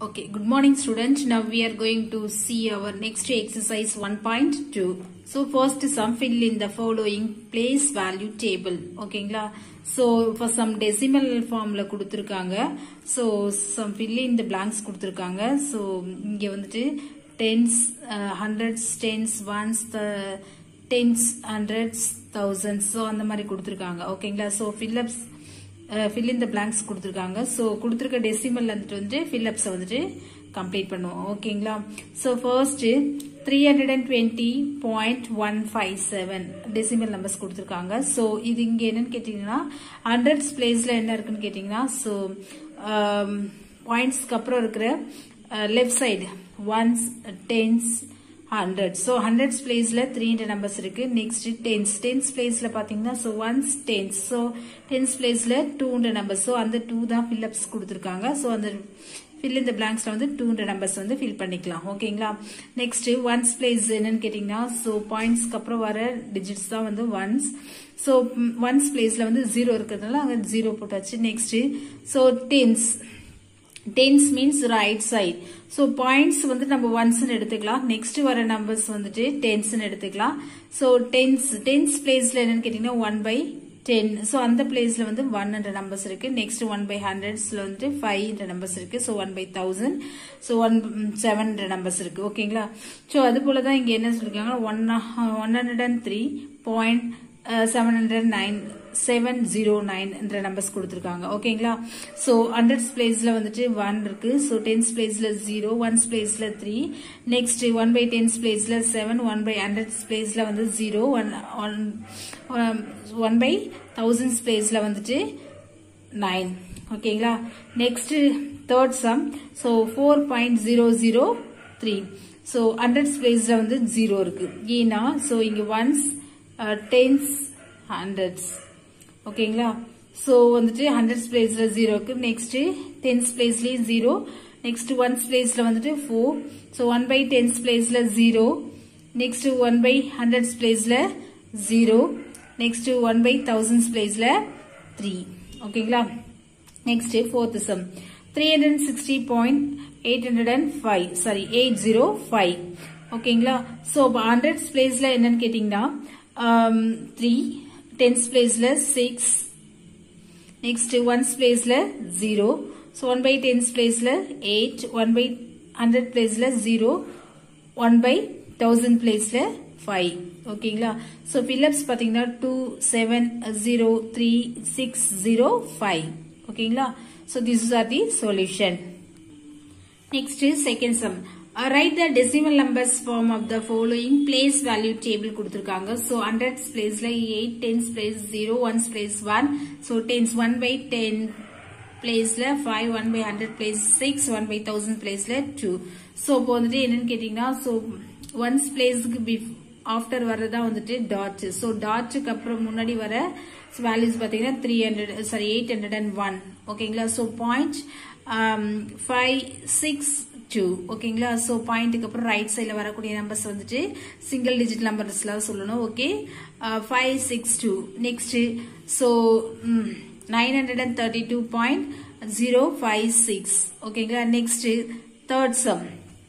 Okay, good morning students. Now we are going to see our next exercise 1.2. So first sum fill in the following place value table. ஓகேங்களா so for some decimal formல கொடுத்திருக்காங்க so some fill in the blanks கொடுத்திருக்காங்க so இங்க வந்துட்டு tens uh, hundreds tens ones the tens hundreds thousands so அந்த மாதிரி கொடுத்திருக்காங்க ஓகேங்களா so fill ups fill in the blanks கொடுத்துருக்காங்க ஸோ கொடுத்துருக்க டெசிமல் வந்துட்டு வந்து ஃபில்லப்ஸை வந்துட்டு கம்ப்ளீட் பண்ணுவோம் ஓகேங்களா so first three hundred and twenty point one five seven decimal numbers கொடுத்துருக்காங்க ஸோ இது இங்கே என்னன்னு கேட்டிங்கன்னா ஹண்ட்ரட்ஸ் பிளேஸில் என்ன இருக்குன்னு கேட்டிங்கன்னா ஸோ பாயிண்ட்ஸ்க்கு அப்புறம் இருக்கிற left side ones tens hundred so hundreds பிளேஸ்ல த்ரீ ஹண்ட்ரட் நம்பர்ஸ் இருக்கு நெக்ஸ்ட் டென்ஸ் டென்ஸ் பிளேஸ்ல பாத்தீங்கன்னா so ones tens so tens பிளேஸ்ல டூ ஹண்ட்ரட் நம்பர்ஸ் ஸோ அந்த டூ தான் ஃபில்அப்ஸ் கொடுத்துருக்காங்க ஸோ அந்த ஃபில் இந்த பிளாங்க்ஸ்ல வந்து டூ ஹண்ட்ரட் நம்பர்ஸ் வந்து ஃபில் பண்ணிக்கலாம் ஓகேங்களா நெக்ஸ்ட் ஒன்ஸ் பிளேஸ் என்னன்னு கேட்டீங்கன்னா ஸோ பாயிண்ட்ஸ்க்கு அப்புறம் வர டிஜிட்ஸ் தான் வந்து ஒன்ஸ் ஸோ ஒன்ஸ் பிளேஸ்ல வந்து ஜீரோ இருக்கிறதுனால அங்கே ஜீரோ போட்டாச்சு next so tens tens means right side so points வந்து நம்ம ஒன்ஸ்னு எடுத்துக்கலாம் நெக்ஸ்ட் வர நம்பர்ஸ் வந்துட்டு டென்ஸ்னு எடுத்துக்கலாம் ஸோ டென்ஸ் டென்ஸ் பிளேஸ்ல என்னன்னு கேட்டீங்கன்னா ஒன் பை டென் ஸோ அந்த பிளேஸ்ல வந்து ஒன் ஹண்ட்ரட் நம்பர்ஸ் இருக்கு நெக்ஸ்ட் ஒன் பை ஹண்ட்ரட்ஸ்ல வந்துட்டு ஃபைவ் ஹண்ட்ரட் நம்பர்ஸ் இருக்கு so one by thousand so one seven hundred numbers இருக்கு ஓகேங்களா ஸோ அது போல தான் இங்க என்ன சொல்லிருக்காங்க one one hundred and three point seven hundred nine seven zero nine என்ற நம்பர்ஸ் கொடுத்துருக்காங்க ஓகேங்களா ஸோ ஹண்ட்ரட்ஸ் பிளேஸ்ல வந்துட்டு ஒன் இருக்கு ஸோ டென்ஸ் பிளேஸ்ல ஜீரோ ஒன்ஸ் பிளேஸ்ல three next one by tens பிளேஸ்ல செவன் ஒன் பை ஹண்ட்ரட்ஸ் பிளேஸ்ல வந்து zero one one by thousands பிளேஸ்ல வந்துட்டு நைன் ஓகேங்களா next third sum so four point zero zero three so hundreds பிளேஸ்ல வந்து ஜீரோ இருக்கு ஏன்னா ஸோ இங்க ஒன்ஸ் டென்ஸ் ஹண்ட்ரட்ஸ் ஓகேங்களா ஸோ வந்துட்டு ஹண்ட்ரட்ஸ் பிளேஸ்ல ஜீரோ இருக்கு நெக்ஸ்ட் டென்ஸ் பிளேஸ்லயும் ஜீரோ நெக்ஸ்ட் ஒன்ஸ் பிளேஸ்ல வந்துட்டு four so one by tens பிளேஸ்ல zero next one by hundreds பிளேஸ்ல zero next one by thousands பிளேஸ்ல த்ரீ ஓகேங்களா next fourth sum three hundred sixty point eight hundred and five sorry eight zero five ஓகேங்களா so hundreds பிளேஸ்ல என்னன்னு கேட்டீங்கன்னா three tens பிளேஸ்ல six next ones பிளேஸ்ல zero so one by tens பிளேஸ்ல eight one by hundred பிளேஸ்ல zero one by thousand பிளேஸ்ல five ஓகேங்களா ஸோ ஃபில்லப்ஸ் பார்த்தீங்கன்னா two seven zero three six zero five ஓகேங்களா so this are the solution next second sum right the decimal numbers form of the following place value table கொடுத்துருக்காங்க so hundreds பிளேஸ்ல eight tens place zero ones place one so tens one by ten பிளேஸ்ல five one by hundred place six one by thousand பிளேஸ்ல two so இப்போ வந்துட்டு என்னன்னு கேட்டீங்கன்னா so once பிளேஸ்க்கு after வர்றதா வந்துட்டு டாட் ஸோ டாட்டுக்கு அப்புறம் முன்னாடி வர வேல்யூஸ் பார்த்தீங்கன்னா three hundred sorry eight hundred and one ஓகேங்களா so point five six two ஓகேங்களா ஸோ பாயிண்ட்டுக்கு அப்புறம் ரைட் சைடில் வரக்கூடிய நம்பர்ஸ் வந்துட்டு சிங்கிள் டிஜிட் நம்பர்ஸ்லாம் சொல்லணும் okay five six two next so nine hundred and thirty two point zero five six ஓகேங்களா next third sum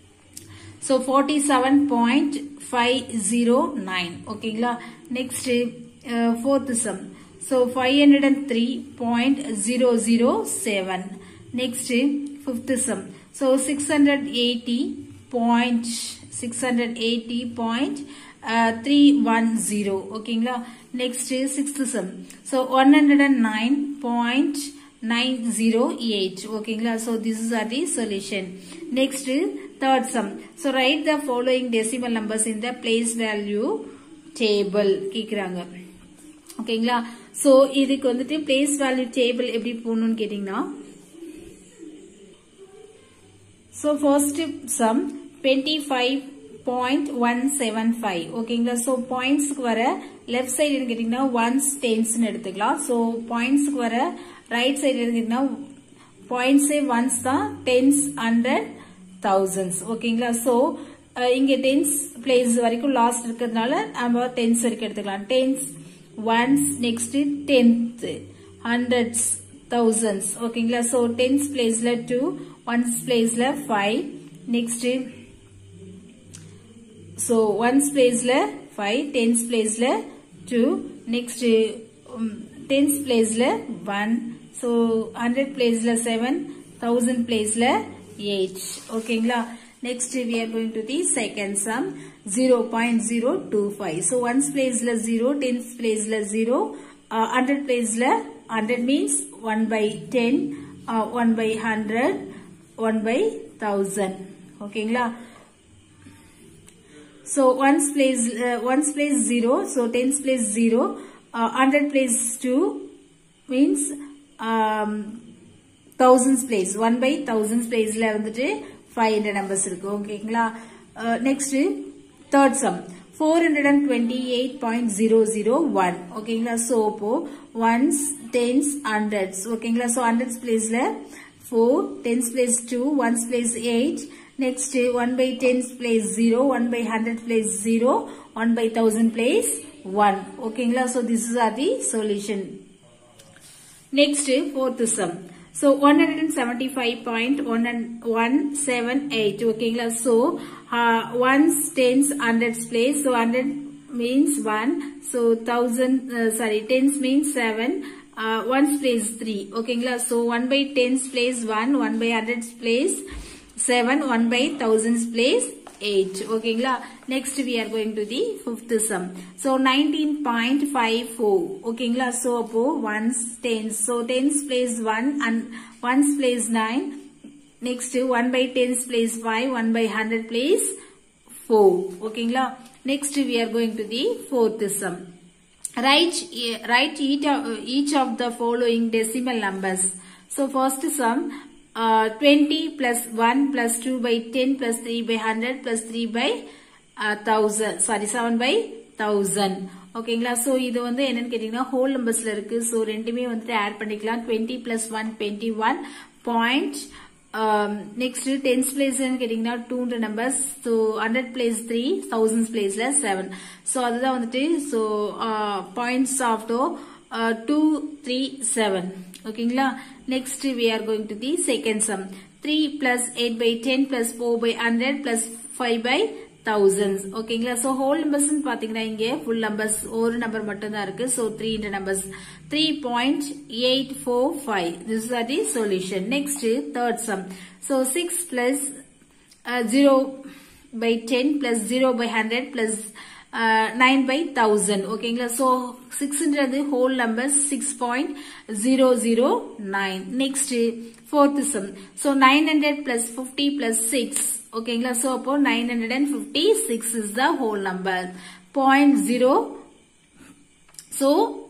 so forty seven point five zero nine ஓகேங்களா next fourth sum so five hundred and three point zero zero seven next fifth sum so six hundred eighty point six hundred eighty point three one zero ஓகேங்களா next sixth sum so one hundred and nine point nine zero eight ஓகேங்களா so this is are the solution next third sum so right the following decimal numbers in the place value table கேட்குறாங்க ஓகேங்களா so இதுக்கு வந்துட்டு place value table எப்படி போகணும்னு கேட்டீங்கன்னா so first sum twenty five point one seven five ஓகேங்களா so பாயிண்ட்ஸ்க்கு வர லெஃப்ட் சைடு கேட்டீங்கன்னா ஒன்ஸ் டென்ஸ்னு எடுத்துக்கலாம் ஸோ பாயிண்ட்ஸ்க்கு வர ரைட் சைடு எடுத்துக்கிட்டீங்கன்னா பாயிண்ட்ஸே ஒன்ஸ் தான் டென்ஸ் ஹண்ட்ரட் தௌசண்ட்ஸ் ஓகேங்களா ஸோ இங்க டென்ஸ் பிளேஸ் வரைக்கும் லாஸ்ட் இருக்கிறதுனால நம்ம டென்ஸ் வரைக்கும் எடுத்துக்கலாம் tens ones next tenth hundreds thousands ஓகேங்களா so tens placeல 2 ones placeல 5 next so ones placeல 5 tens placeல 2 next um, tens placeல 1 so 100 placeல 7 1000 placeல 8 ஓகேங்களா next we are going to the second sum 0.025 so ones placeல 0 tens placeல 0 uh, 100 placeல 100 means 1 by 10 uh, 1 by 100 1 by 1000 ஓகேங்களா So ones place uh, ones place zero, so tens place zero, uh, hundred place two means um, thousands place one by thousands placeல வந்துட்டு five இந்த numbers இருக்கு ஓகேங்களா next third sum four hundred and twenty eight point zero zero one ஓகேங்களா so இப்போ ones tens hundreds ஓகேங்களா so hundreds பிளேஸ்ல four tens place two ones place eight Next, 1 by 10's place 0, 1 by 100 place 0, 1 by 1000 place 1. Okay, so this is the solution. Next, fourth sum. So, 175.178. Okay, so uh, ones, tens, hundreds place. So, 100 means 1. So, 1000, uh, sorry, tens means 7. Uh, ones place 3. Okay, so 1 by 10's place 1, 1 by 100's place 7 1 by thousands place 8 ஓகேங்களா next we are going to the fifth sum so 19.54 ஓகேங்களா so அப்போ ones tens so tens place 1 and ones place 9 next 1 by tens place 5 1 by 100 place 4 ஓகேங்களா next we are going to the fourth sum write write each of, each of the following decimal numbers so first sum uh, 20 plus 1 plus 2 by 10 plus 3 by 100 plus 3 by uh, 1000 sorry 7 by 1000 ஓகேங்களா so இது வந்து என்னன்னு கேட்டீங்கன்னா whole நம்பர்ஸ்ல இருக்கு so ரெண்டுமே வந்துட்டு add பண்ணிக்கலாம் 20 plus one twenty one point next tens place கேட்டீங்கன்னா டூன்ற numbers so hundred place three thousand place seven so அதுதான் வந்துட்டு ஸோ பாயிண்ட்ஸ் ஆஃப் டோ டூ த்ரீ செவன் ஓகேங்களா next we are going to the second sum three plus eight by ten plus four by hundred plus five by thousands ஓகேங்களா so whole numbers பாத்தீங்கன்னா இங்க full numbers ஒரு number மட்டும் தான் இருக்கு so three numbers three point eight four five this are the solution next third sum so six plus zero by ten plus zero by hundred plus nine by thousand ஓகேங்களா so சிக்ஸ்ன்றது whole number six point zero zero nine next fourth sum so nine hundred plus fifty plus six ஓகேங்களா so அப்போ nine hundred and fifty six is the whole number point zero so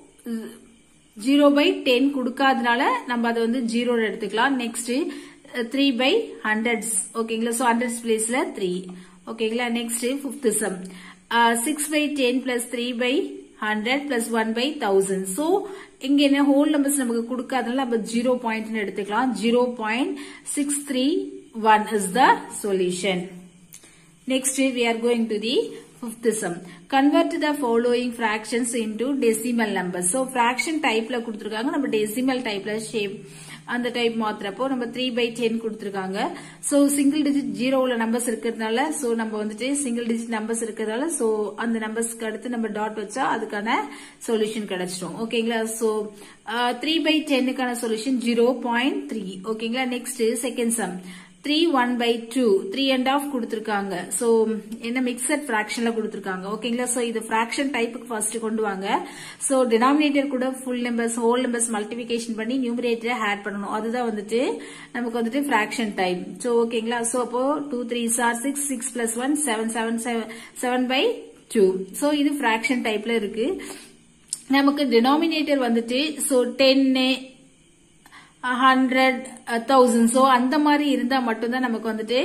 zero by ten கொடுக்காதனால நம்ம அதை வந்து zero எடுத்துக்கலாம் next three by hundreds ஓகேங்களா so hundreds பிளேஸ்ல three ஓகேங்களா next fifth sum six by ten plus three by hundred plus one by thousand so இங்க என்ன ஹோல் நம்பர்ஸ் நமக்கு கொடுக்காதனால நம்ம ஜீரோ பாயிண்ட் எடுத்துக்கலாம் zero point six three one is the solution next we are going to the fifth sum convert the following fractions into decimal numbers so fraction typeல கொடுத்திருக்காங்க நம்ம decimal typeல shape அந்த type மாத்துறப்போ நம்ம த்ரீ பை டென் கொடுத்துருக்காங்க so single digit zero உள்ள numbers இருக்கிறதுனால ஸோ நம்ம வந்துட்டு சிங்கிள் டிஜிட் நம்பர்ஸ் இருக்கிறதால ஸோ அந்த நம்பர்ஸ்க்கு அடுத்து நம்ம டாட் வச்சா அதுக்கான சொல்யூஷன் கிடைச்சிடும் ஓகேங்களா ஸோ த்ரீ பை டென்னுக்கான சொல்யூஷன் ஜீரோ பாயிண்ட் த்ரீ ஓகேங்களா next second sum three one by two three and half கொடுத்துருக்காங்க ஸோ என்ன மிக்சட் ஃபிராக்ஷன்ல கொடுத்துருக்காங்க ஓகேங்களா ஸோ இது ஃபிராக்ஷன் டைப்புக்கு ஃபர்ஸ்ட் கொண்டு வாங்க ஸோ டினாமினேட்டர் கூட full numbers whole numbers multiplication பண்ணி நியூமரேட்டரை ஆட் பண்ணணும் அதுதான் வந்துட்டு நமக்கு வந்துட்டு ஃபிராக்ஷன் டைப் ஸோ ஓகேங்களா ஸோ அப்போ two three are six six plus one seven seven seven by two so இது ஃபிராக்ஷன் டைப்ல இருக்கு நமக்கு டினாமினேட்டர் வந்துட்டு so ten hundred thousand so அந்த மாதிரி இருந்தா மட்டும்தான் நமக்கு வந்துட்டு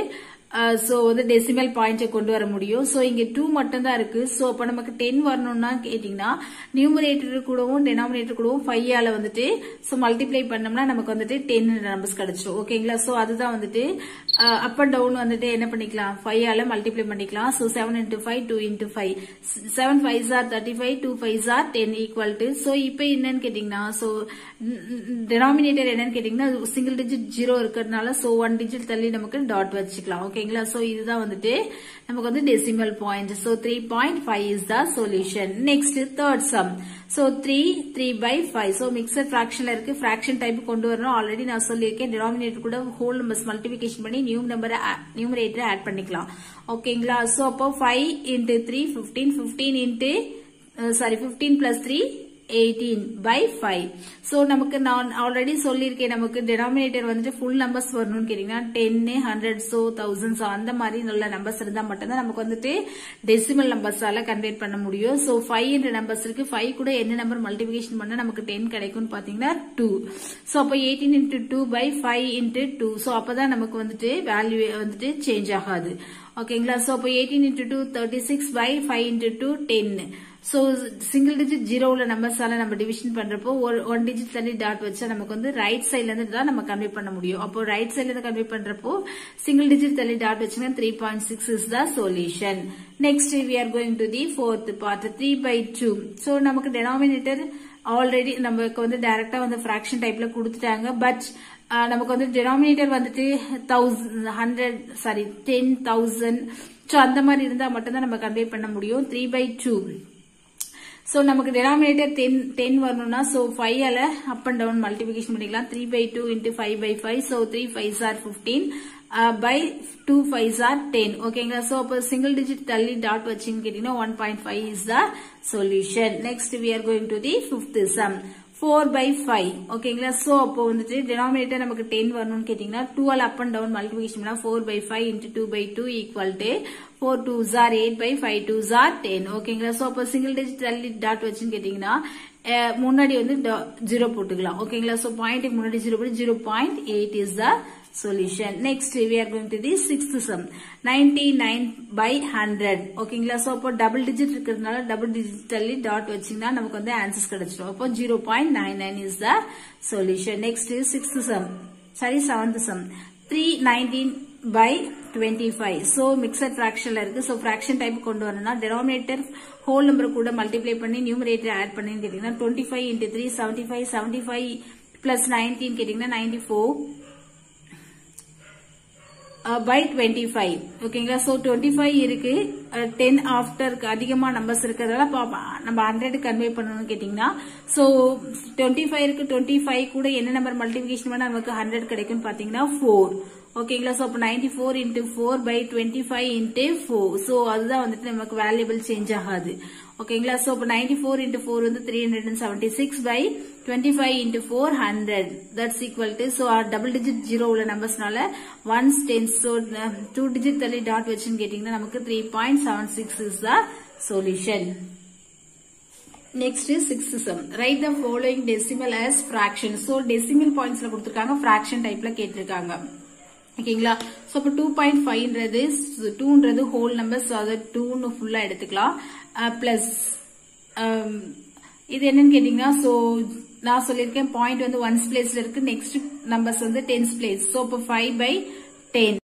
ஸோ வந்து டெசிமல் பாயிண்ட்டை கொண்டு வர முடியும் ஸோ இங்க டூ மட்டும் தான் இருக்கு ஸோ அப்போ நமக்கு டென் வரணும்னா கேட்டிங்கன்னா நியூமரேட்டர் கூடவும் டெனாமினேட்டர் கூடவும் ஃபைவ் ஆல வந்துட்டு ஸோ மல்டிப்ளை பண்ணோம்னா நமக்கு வந்துட்டு டென் நம்பர்ஸ் கிடைச்சிடும் ஓகேங்களா ஸோ அதுதான் வந்துட்டு அப் அண்ட் டவுன் வந்துட்டு என்ன பண்ணிக்கலாம் ஃபைவ் ஆல மல்டிப்ளை பண்ணிக்கலாம் so seven into five two into five seven five are thirty five two five are ten equal to so இப்போ என்னன்னு கேட்டிங்கன்னா ஸோ டெனாமினேட்டர் என்னன்னு கேட்டிங்கன்னா சிங்கிள் டிஜிட் ஜீரோ இருக்கிறதுனால ஸோ ஒன் டிஜிட் தள்ளி நமக்கு டாட் வச்சுக்கலாம் ஓகேங்களா ஸோ இதுதான் வந்துட்டு நமக்கு வந்து decimal point so three point five is the solution next third sum so three three by five so mixture ஃபிராக்ஷன்ல இருக்கு ஃபிராக்ஷன் டைப் கொண்டு வரணும் ஆல்ரெடி நான் சொல்லியிருக்கேன் டினாமினேட்டர் கூட ஹோல் நம்பர்ஸ் மல்டிபிகேஷன் பண்ணி நியூ நம்பர் நியூமரேட்டர் ஆட் பண்ணிக்கலாம் ஓகேங்களா ஸோ அப்போ five into three fifteen fifteen into sorry fifteen plus three eighteen by five so நமக்கு நான் ஆல்ரெடி சொல்லியிருக்கேன் நமக்கு டெனாமினேட்டர் வந்துட்டு ஃபுல் நம்பர்ஸ் வரணும்னு கேட்டீங்கன்னா ten hundred so thousand so அந்த மாதிரி நல்ல நம்பர்ஸ் இருந்தால் மட்டும்தான் நமக்கு வந்துட்டு டெசிமல் நம்பர்ஸால கன்வெர்ட் பண்ண முடியும் ஸோ ஃபைவ் என்ற நம்பர்ஸ் இருக்கு ஃபைவ் கூட என்ன நம்பர் மல்டிபிகேஷன் பண்ணா நமக்கு டென் கிடைக்கும்னு பார்த்தீங்கன்னா டூ ஸோ அப்போ eighteen into two by five into two so அப்போதான் நமக்கு வந்துட்டு வேல்யூ வந்துட்டு சேஞ்ச் ஆகாது ஓகேங்களா ஸோ அப்போ eighteen into two thirty six by five into two ten so single digit zero உள்ள நம்பர்ஸால நம்ம டிவிஷன் பண்றப்போ ஒரு ஒன் டிஜிட் தள்ளி டாட் வச்சா நமக்கு வந்து ரைட் சைட்ல இருந்து தான் நம்ம கன்வெர்ட் பண்ண முடியும் அப்போ ரைட் சைட்ல இருந்து கன்வெர்ட் பண்றப்போ சிங்கிள் டிஜிட் தள்ளி டாட் வச்சுன்னா three point six is the solution next we are going to the fourth part three by two so நமக்கு டெனாமினேட்டர் ஆல்ரெடி நமக்கு வந்து டைரக்டா வந்து ஃபிராக்ஷன் டைப்ல கொடுத்துட்டாங்க பட் நமக்கு வந்து டெனாமினேட்டர் வந்துட்டு thousand hundred sorry ten thousand so அந்த மாதிரி இருந்தால் மட்டும்தான் நம்ம கன்வே பண்ண முடியும் த்ரீ பை டூ ஸோ நமக்கு டெனாமினேட்டர் டென் டென் வரணும்னா ஸோ ஃபைவ் அல அப் அண்ட் டவுன் மல்டிபிகேஷன் பண்ணிக்கலாம் three by two into five by five so three five are fifteen by two five are ten ஓகேங்களா so அப்போ single digit தள்ளி dot வச்சுன்னு கேட்டீங்கன்னா one point five is the solution next we are going to the fifth sum four by five ஓகேங்களா so அப்போ வந்துட்டு denominator நமக்கு ten வரணும்னு கேட்டீங்கன்னா டுவெல் அப் அண்ட் டவுன் மல்டிபிகேஷன் பண்ணா four by five into two by two equal to four two are eight by five two are ten ஓகேங்களா so அப்போ சிங்கிள் டிஜிட் தள்ளி டாட் வச்சுன்னு கேட்டீங்கன்னா முன்னாடி வந்து ஜீரோ போட்டுக்கலாம் ஓகேங்களா ஸோ பாயிண்ட் முன்னாடி ஜீரோ போட்டு zero point eight is the solution. Next, we are going to the sixth sum. 99 by 100. ஓகேங்களா சோ அப்போ டபுள் டிஜிட் இருக்கிறதுனால டபுள் டிஜிட்டல்லி டாட் வச்சீங்கன்னா நமக்கு வந்து ஆன்சர்ஸ் கிடைச்சிடும் அப்போ zero point nine nine is the solution next sixth sum sorry seventh sum three nineteen by twenty five so mixture ஃபிராக்ஷன்ல இருக்கு ஸோ ஃபிராக்ஷன் டைப் கொண்டு வரணும்னா டெனாமினேட்டர் ஹோல் நம்பர் கூட மல்டிப்ளை பண்ணி நியூமரேட்டர் ஆட் பண்ணி கேட்டீங்கன்னா twenty five into three seventy five seventy five plus nineteen கேட்டீங்கன்னா ninety four by twenty five ஓகேங்களா ஸோ டுவெண்ட்டி ஃபைவ் இருக்கு டென் ஆஃப்டருக்கு அதிகமாக நம்பர்ஸ் இருக்கிறதால நம்ம ஹண்ட்ரட் கன்வே பண்ணணும்னு கேட்டிங்கன்னா ஸோ டுவெண்ட்டி ஃபைவ் இருக்கு டுவெண்ட்டி ஃபைவ் கூட என்ன நம்பர் மல்டிபிகேஷன் பண்ணால் நமக்கு ஹண்ட்ரட் கிடைக்கும்னு பார்த்தீங்கன்னா ஃபோர் ஓகேங்களா ஸோ அப்போ ninety four into four by twenty five into four so அதுதான் வந்துட்டு நமக்கு வேல்யூபிள் சேஞ்ச் ஆகாது ஓகேங்களா ஸோ இப்போ நைன்டி ஃபோர் இன்ட்டு ஃபோர் வந்து three hundred and seventy six by twenty five into four hundred that's equal to so double digit zero உள்ள நம்பர்ஸ்னால ones ten so two digit தள்ளி டாட் வச்சுன்னு கேட்டிங்கன்னா நமக்கு three point seven six is the solution next sixth sum right the following decimal as fraction so decimal பாயிண்ட்ஸ்ல கொடுத்துருக்காங்க fraction டைப்ல கேட்டிருக்காங்க ஓகேங்களா ஸோ இப்போ டூ பாயிண்ட் ஃபைவ்ன்றது டூன்றது ஹோல் நம்பர் ஸோ அதை டூன்னு ஃபுல்லாக எடுத்துக்கலாம் பிளஸ் இது என்னன்னு கேட்டீங்கன்னா ஸோ நான் சொல்லியிருக்கேன் பாயிண்ட் வந்து ஒன்ஸ் பிளேஸ்ல இருக்கு நெக்ஸ்ட் நம்பர்ஸ் வந்து டென்ஸ் பிளேஸ் ஸோ இப்போ ஃபைவ் பை டென்